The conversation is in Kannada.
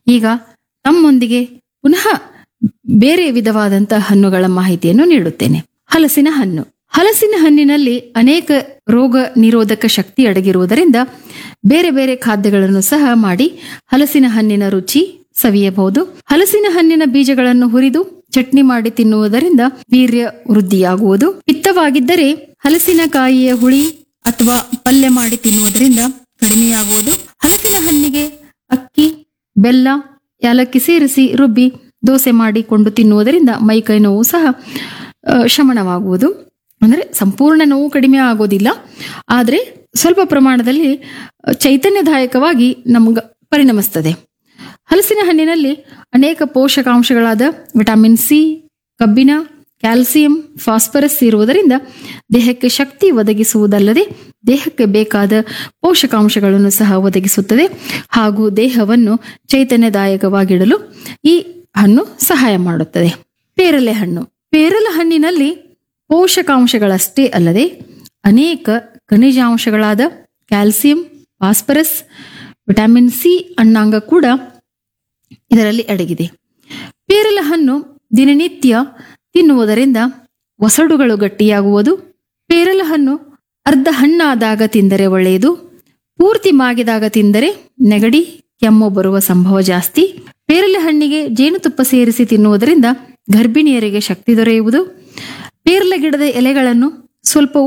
ಈಗ ತಮ್ಮೊಂದಿಗೆ ಪುನಃ ಬೇರೆ ವಿಧವಾದಂತಹ ಹಣ್ಣುಗಳ ಮಾಹಿತಿಯನ್ನು ನೀಡುತ್ತೇನೆ ಹಲಸಿನ ಹಣ್ಣು ಹಲಸಿನ ಹಣ್ಣಿನಲ್ಲಿ ಅನೇಕ ರೋಗ ನಿರೋಧಕ ಶಕ್ತಿ ಅಡಗಿರುವುದರಿಂದ ಬೇರೆ ಬೇರೆ ಖಾದ್ಯಗಳನ್ನು ಸಹ ಮಾಡಿ ಹಲಸಿನ ಹಣ್ಣಿನ ರುಚಿ ಸವಿಯಬಹುದು ಹಲಸಿನ ಹಣ್ಣಿನ ಬೀಜಗಳನ್ನು ಹುರಿದು ಚಟ್ನಿ ಮಾಡಿ ತಿನ್ನುವುದರಿಂದ ವೀರ್ಯ ವೃದ್ಧಿಯಾಗುವುದು ಪಿತ್ತವಾಗಿದ್ದರೆ ಹಲಸಿನಕಾಯಿಯ ಹುಳಿ ಅಥವಾ ಪಲ್ಯ ಮಾಡಿ ತಿನ್ನುವುದರಿಂದ ಕಡಿಮೆಯಾಗುವುದು ಹಲಸಿನ ಹಣ್ಣಿಗೆ ಅಕ್ಕಿ ಬೆಲ್ಲ ಯಾಲಕ್ಕಿ ಸೇರಿಸಿ ರುಬ್ಬಿ ದೋಸೆ ಮಾಡಿಕೊಂಡು ತಿನ್ನುವುದರಿಂದ ಮೈಕೈ ನೋವು ಸಹ ಆ, ಶಮನವಾಗುವುದು ಅಂದರೆ ಸಂಪೂರ್ಣ ನೋವು ಕಡಿಮೆ ಆಗೋದಿಲ್ಲ ಆದರೆ ಸ್ವಲ್ಪ ಪ್ರಮಾಣದಲ್ಲಿ ಆ, ಚೈತನ್ಯದಾಯಕವಾಗಿ ನಮ್ಗೆ ಪರಿಣಮಿಸ್ತದೆ ಹಲಸಿನ ಹಣ್ಣಿನಲ್ಲಿ ಅನೇಕ ಪೋಷಕಾಂಶಗಳಾದ ವಿಟಮಿನ್ ಸಿ ಕಬ್ಬಿಣ ಕ್ಯಾಲ್ಸಿಯಂ ಫಾಸ್ಫರಸ್ ಇರುವುದರಿಂದ ದೇಹಕ್ಕೆ ಶಕ್ತಿ ಒದಗಿಸುವುದಲ್ಲದೆ ದೇಹಕ್ಕೆ ಬೇಕಾದ ಪೋಷಕಾಂಶಗಳನ್ನು ಸಹ ಒದಗಿಸುತ್ತದೆ ಹಾಗೂ ದೇಹವನ್ನು ಚೈತನ್ಯದಾಯಕವಾಗಿಡಲು ಈ ಹಣ್ಣು ಸಹಾಯ ಮಾಡುತ್ತದೆ ಪೇರಲೆ ಹಣ್ಣು ಪೇರಲೆ ಹಣ್ಣಿನಲ್ಲಿ ಪೋಷಕಾಂಶಗಳಷ್ಟೇ ಅಲ್ಲದೆ ಅನೇಕ ಖನಿಜಾಂಶಗಳಾದ ಕ್ಯಾಲ್ಸಿಯಂ ಫಾಸ್ಫರಸ್ ವಿಟಮಿನ್ ಸಿ ಅಣ್ಣಾಂಗ ಕೂಡ ಇದರಲ್ಲಿ ಅಡಗಿದೆ ಪೇರಲ ಹಣ್ಣು ದಿನನಿತ್ಯ ತಿನ್ನುವುದರಿಂದ ಒಸಡುಗಳು ಗಟ್ಟಿಯಾಗುವುದು ಪೇರಲ ಹಣ್ಣು ಅರ್ಧ ಹಣ್ಣಾದಾಗ ತಿಂದರೆ ಒಳ್ಳೆಯದು ಪೂರ್ತಿ ಮಾಗಿದಾಗ ತಿಂದರೆ ನೆಗಡಿ ಕೆಮ್ಮು ಬರುವ ಸಂಭವ ಜಾಸ್ತಿ ಪೇರಲೆ ಹಣ್ಣಿಗೆ ಜೇನುತುಪ್ಪ ಸೇರಿಸಿ ತಿನ್ನುವುದರಿಂದ ಗರ್ಭಿಣಿಯರಿಗೆ ಶಕ್ತಿ ದೊರೆಯುವುದು ಪೇರಲೆ ಗಿಡದ ಎಲೆಗಳನ್ನು ಸ್ವಲ್ಪ